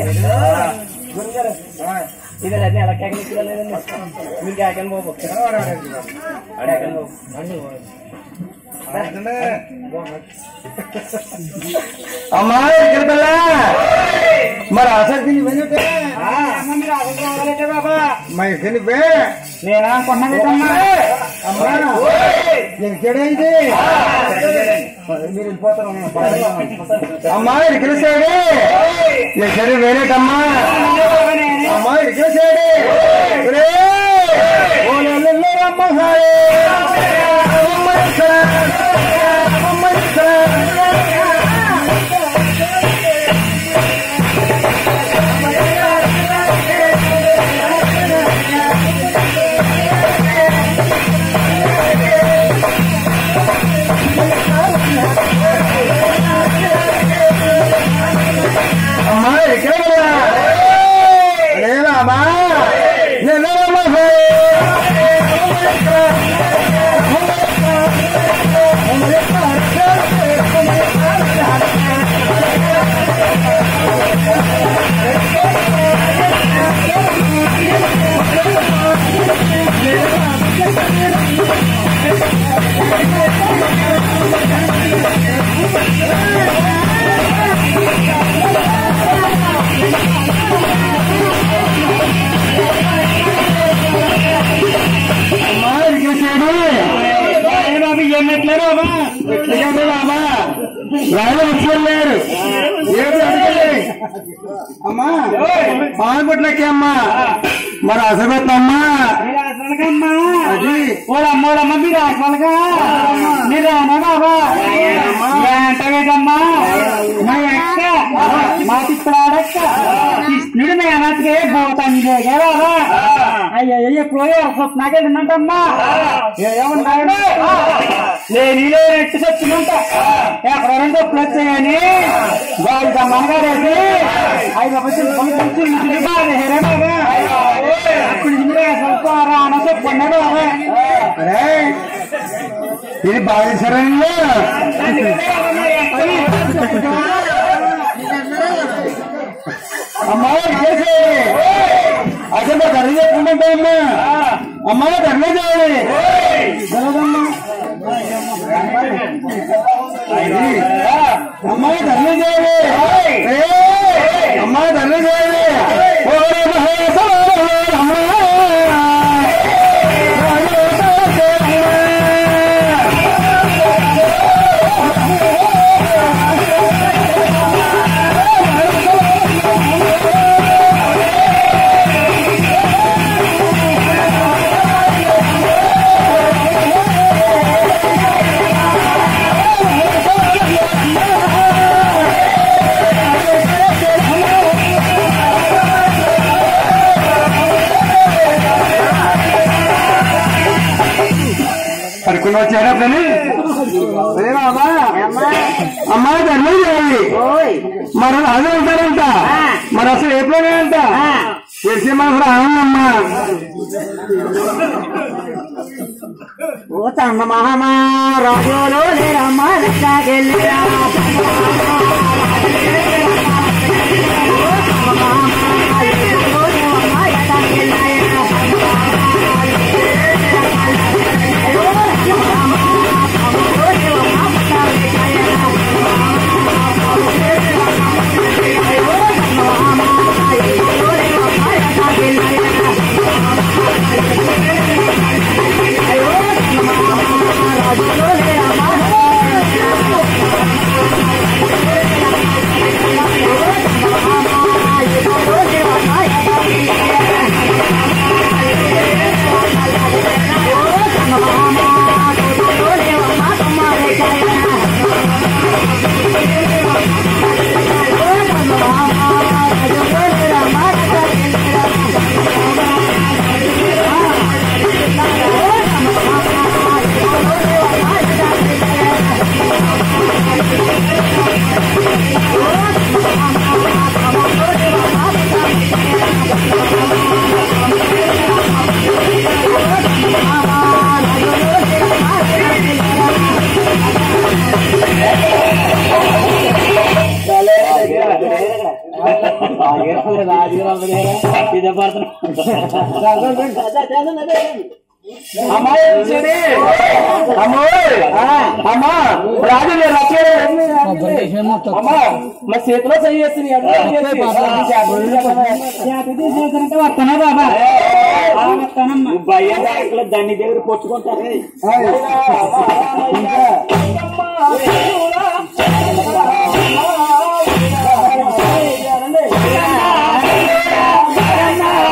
గురుగారు ఇది అన్నీ ఎలా కేకనిచ్చలేదండి మీరు కేకండి బాబు కేకండి బాబు అమ్మా ఇక్కడ పిల్ల మరి ఆసక్తి మరి ఎక్కడిపే నేనా కొన్నదమ్మా అమ్మా ఎక్కడైంది మీరు వెళ్ళిపోతారు అమ్మా ఇక్కడ సైడే ఎక్కడ వేరేటమ్మా అమ్మా ఇక్కడ సైడే అమ్మ సారే అమ్మ ఇక్కడ అమ్మ ఇక్కడ అమ్మా ఇక్కడ లేదా అమ్మా నేను అమ్మా ఇక్కడ సైడు బాబు ఎన్నట్లేరు బాబా ఎట్లా బాబా రాయలు వచ్చారు ఏడు అడగలే అమ్మా పాల్గొట్లకి అమ్మా మరి అసగొత్తమ్మా అది ఓడమ్మోడమ్మ మీరు ఆత్మలుగా మీరు అన్నా బాబా ఏంటమ్మా మా అక్క మా తిప్పడాడక్క కృష్ణుడు మేనత్కే భూతంగే బాబా అయ్యయ్య ఎప్పుడో వస్తున్నాకే తిన్నట్టమ్మా ఏముంటాడు లేని లేనట్టు చచ్చినంత ఎక్కడ రెండు ఒప్పులు వచ్చాయని వాళ్ళు తమ్మగారేసి ఐదు పచ్చులు పంపించి ఇంటికి బాగా హేరే బాగా అప్పుడు ఇంద్రే ಸ್ವಲ್ಪ రాన చెప్పండి బాగా అరే ఇది బాగా సరైన అమ్మా చేసే అసలు ధరలు చెప్పుకుంటే అమ్మా అమ్మా ధరలే చేయాలి జరగమ్మా అమ్మా ధరలే చేయాలి ఏయ్! అమ్మా ధరలే చేయాలి ఓ మహేశ్వర అమ్మా పడుకుని వచ్చారా పని అమ్మా అమ్మా ధర్మం చేయాలి మరి అదే ఉంటారంట మరి అసలు ఏ ప్లాన్ అంట తెలిసే మనసు ఆనందమ్మా ఓ తమ్మ మహమా రాజులో లేరమ్మ లెక్కకెళ్ళిరా అమ్మాయి చూడండి. అమ్మోయ్ అమ్మా రాజు నేను రచ్చలేదు. అమ్మా మా చేతిలో చెయ్యేస్తుంది వస్తానా బాబా వస్తానమ్మా భయం దాంట్లో దాన్ని దగ్గర పొచ్చుకుంటారు అమ్మా